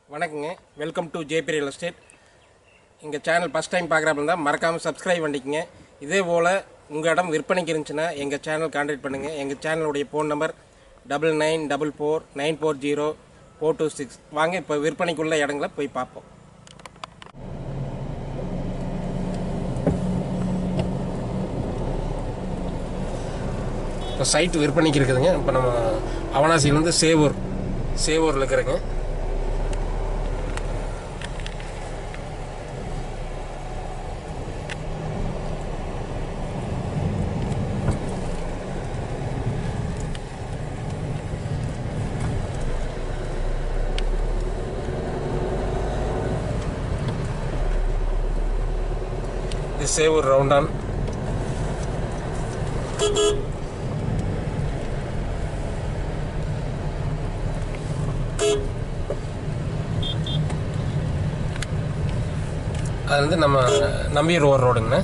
வணக்கங்க welcome to JP real estate எங்கள் channel first time பார்க்குறப்ப இருந்தால் மறக்காமல் சப்ஸ்கிரைப் பண்ணிக்கங்க இதே போல் உங்கள் இடம் விற்பனைக்கு இருந்துச்சுன்னா எங்கள் சேனல் கான்டாக்ட் பண்ணுங்கள் எங்கள் சேனலுடைய phone number double nine double four nine four zero four two six வாங்க இப்போ விற்பனைக்குள்ள இடங்களை போய் பார்ப்போம் இப்போ சைட் விற்பனைக்கு இருக்குதுங்க இப்போ நம்ம அவனாசியிலேருந்து சேவூர் சேவூரில் இருக்கிறேங்க இது சேவூர் ரவுண்டான் அது வந்து நம்ம நம்பியூர் ஓர் ரோடுங்கண்ணா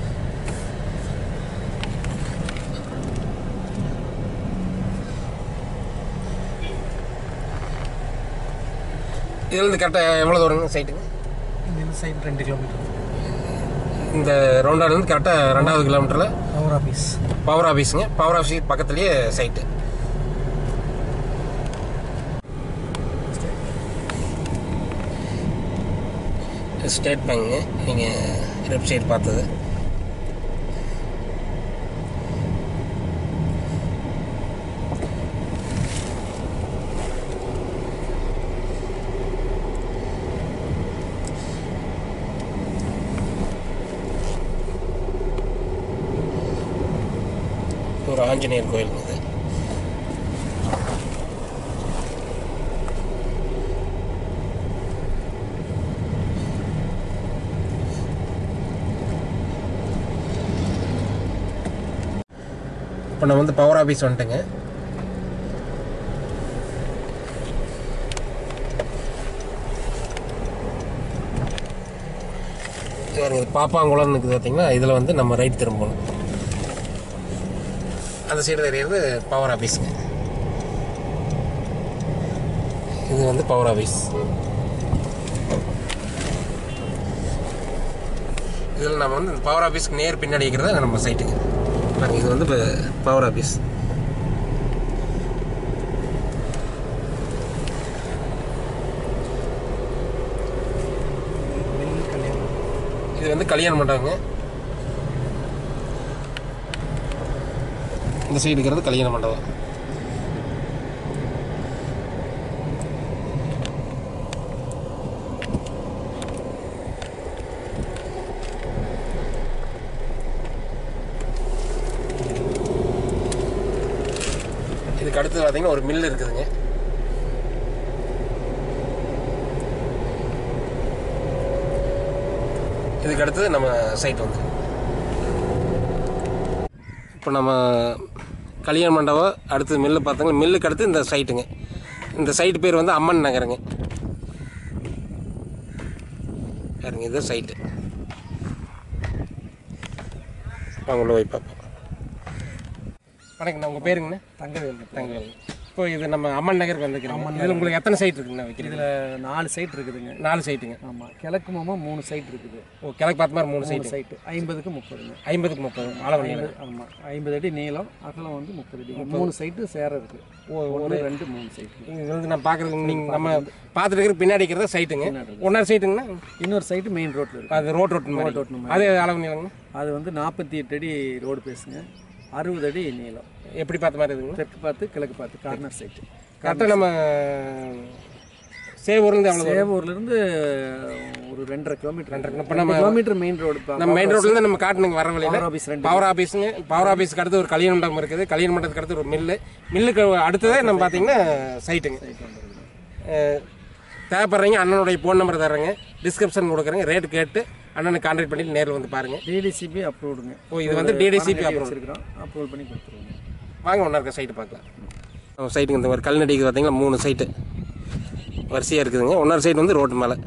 இதுலேருந்து கரெக்டாக எவ்வளோ தூரங்க சைட்டுங்க இந்த சைடு ரெண்டு கிலோமீட்டர் இந்த ரவுண்டான்லேருந்து கரெக்டாக ரெண்டாவது கிலோமீட்டரில் பவர் ஆஃபீஸ் பவர் ஆஃபீஸுங்க பவர் ஆஃபீஸ் பக்கத்துலேயே சைட்டு ஸ்டேட் பேங்க்குங்க நீங்கள் லெஃப்ட் சைடு பார்த்தது ஒரு ஆஞ்சநேயர் கோயிலுங்க இது இப்போ நான் வந்து பவர் ஆஃபீஸ் வந்துட்டேங்க இது பாருங்க, இது பாப்பாங்குளம்னு இருக்குது பார்த்தீங்கன்னா இதில் வந்து நம்ம ரைட் திரும்பணும் அந்த சைடு தெரியுறது பவர் ஆஃபீஸுங்க இது வந்து பவர் ஆஃபீஸ் இதில் நம்ம வந்து பவர் ஆஃபீஸ்க்கு நேர் பின்னாடி இருக்கிறது நம்ம சைட்டுங்க பாருங்க இது வந்து இப்போ பவர் ஆஃபீஸ் நெல் கல்யாணம் இது வந்து கல்யாணம் மண்டபங்க இந்த சைடு இருக்கிறது கல்யாண மண்டபம் இதுக்கு அடுத்து பார்த்தீங்கன்னா ஒரு மில் இருக்குதுங்க இதுக்கு அடுத்தது நம்ம சைட் வந்து இப்போ நம்ம கல்யாண மண்டபம் அடுத்து மில்லு பார்த்தோங்கன்னா மில்லுக்கு அடுத்து இந்த சைட்டுங்க இந்த சைட்டு பேர் வந்து அம்மன் நகருங்க பாருங்க இது சைட்டு வாங்க உள்ள போய் பார்ப்போம் வணக்கண்ணா உங்கள் பேருங்கண்ணா தங்கவேல் தங்கவேல் இப்போ இது நம்ம அம்மன் நகருக்கு வந்துக்கிறோம் இதில் உங்களுக்கு எத்தனை சைட் இருக்குங்கண்ணா வைக்கிறீங்க இதில் நாலு சைட் இருக்குதுங்க நாலு சைட்டுங்க ஆமாம் கிழக்கு மாமா மூணு சைட் இருக்குது ஓ கிழக்கு பார்த்த மாதிரி மூணு மூணு சைட்டு சைட்டு ஐம்பதுக்கு முப்பதுங்க ஐம்பதுக்கு முப்பது அளவு ஐம்பது ஆமாம் ஐம்பது அடி நீளம் அகலம் வந்து முப்பது அடி மூணு சைட்டு சேர இருக்கு ஒன்று ரெண்டு மூணு சைட்டு இது வந்து நான் பார்க்குறது நீங்கள் நம்ம பார்த்துட்டு இருக்கிற பின்னாடி இருக்கிறது சைட்டுங்க ஒன்றரை சைட்டுங்கண்ணா இன்னொரு சைட்டு மெயின் ரோட்டில் இருக்கு அது ரோட் ரோட் மாதிரி ரோட் நம்ம அது அளவு நீளங்கண்ணா அது வந்து நாற்பத்தி எட்டு அடி ரோடு பேசுங்க அறுபது அடி நீளம் எப்படி பார்த்த மாதிரி இருக்குங்க தெற்கு பார்த்து கிழக்கு பார்த்து கார்னர் சைட்டு கரெக்டாக நம்ம சேவூர்லேருந்து எவ்வளோ சேவூர்லேருந்து ஒரு ரெண்டரை கிலோமீட்டர் ரெண்டரை இப்போ நம்ம கிலோமீட்டர் மெயின் ரோடு நம்ம மெயின் ரோட்லேருந்து நம்ம காட்டணுங்க வர வழியில் பவர் ஆஃபீஸ் ரெண்டு பவர் ஆஃபீஸுங்க பவர் ஆஃபீஸ்க்கு அடுத்து ஒரு கல்யாண மண்டபம் இருக்குது கல்யாண மண்டபத்துக்கு அடுத்து ஒரு மில்லு மில்லுக்கு அடுத்ததே நம்ம பார்த்தீங்கன்னா சைட்டுங்க அஹ், தேவைப்படுறீங்க அண்ணனுடைய ஃபோன் நம்பர் தர்றேங்க டிஸ்கிரிப்ஷன் கொடுக்குறேங்க ரேட்டு கேட்டு அண்ணனை கான்டாக்ட் பண்ணி நேரில் வந்து பாருங்கள் டிடிசிபி அப்ரூவ்டுங்க ஓ இது வந்து டிடிசிபி அப்புறம் வச்சிருக்கிறோம் அப்ரூவல் பண்ணி கொடுத்துருவோங்க வாங்க ஒன்றா இருக்க சைட்டு பார்க்கலாம் நம்ம சைட்டுங்க இந்த ஒரு கல்நடிக்கு பார்த்தீங்கன்னா மூணு சைட்டு வரிசையாக இருக்குதுங்க ஒன்றரை சைடு வந்து ரோட்டு மேலே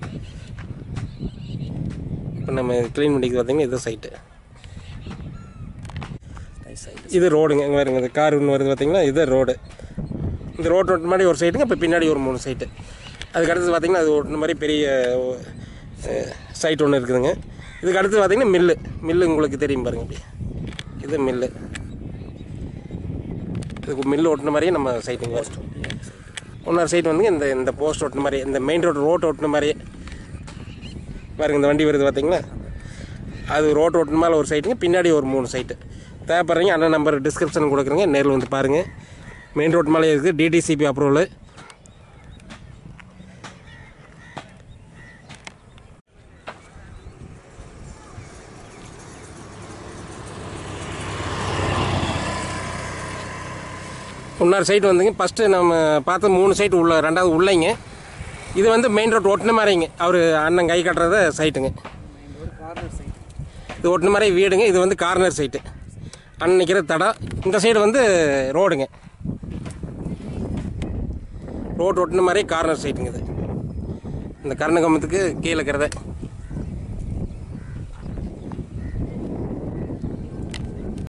இப்போ நம்ம க்ளீன் பண்ணிக்கு பார்த்தீங்கன்னா இது சைட்டு இது ரோடுங்க இங்கே வருங்க இந்த கார் ஒன்று வருது பார்த்தீங்களா இது ரோடு இந்த ரோட் ரோட்டு முன்னாடி ஒரு சைட்டுங்க இப்போ பின்னாடி ஒரு மூணு சைட்டு அதுக்கு அடுத்து பார்த்தீங்கன்னா அது ஒட்டின மாதிரி பெரிய சைட் ஒன்று இருக்குதுங்க இதுக்கு அடுத்து பார்த்தீங்கன்னா மில்லு மில்லு உங்களுக்கு தெரியும் பாருங்க இப்படி இது மில்லு இதுக்கு மில்லு ஓட்டின மாதிரியே நம்ம சைட்டுங்க இன்னொரு சைட் வந்து இந்த இந்த போஸ்ட் ஓட்டின மாதிரி இந்த மெயின் ரோடு ரோட் ஓட்டின மாதிரியே பாருங்க இந்த வண்டி வருது பார்த்தீங்களா அது ரோட் ஓட்டின மேலே ஒரு சைட்டுங்க பின்னாடி ஒரு மூணு சைட்டு தேவைப்படுறீங்க அண்ணன் நம்பர் டிஸ்கிரிப்ஷன் கொடுக்குறேங்க நேரில் வந்து பாருங்கள் மெயின் ரோட் மேலே இருக்குது டிடிசிபி அப்ரூவல் இன்னொரு சைட் வந்துங்க ஃபஸ்ட்டு நம்ம பார்த்த மூணு சைட் உள்ள ரெண்டாவது உள்ளைங்க இது வந்து மெயின் ரோட் ஒட்டின மாதிரிங்க அவர் அண்ணன் கை கட்டுறத சைட்டுங்க ஒரு கார்னர் சைட் இது ஒட்டின மாதிரி வீடுங்க இது வந்து கார்னர் சைட்டு அண்ணன் நிற்கிற தடம் இந்த சைடு வந்து ரோடுங்க ரோடு ஒட்டின மாதிரி கார்னர் சைட்டுங்க இது இந்த கருணகம்பத்துக்கு கீழே இருக்கிறத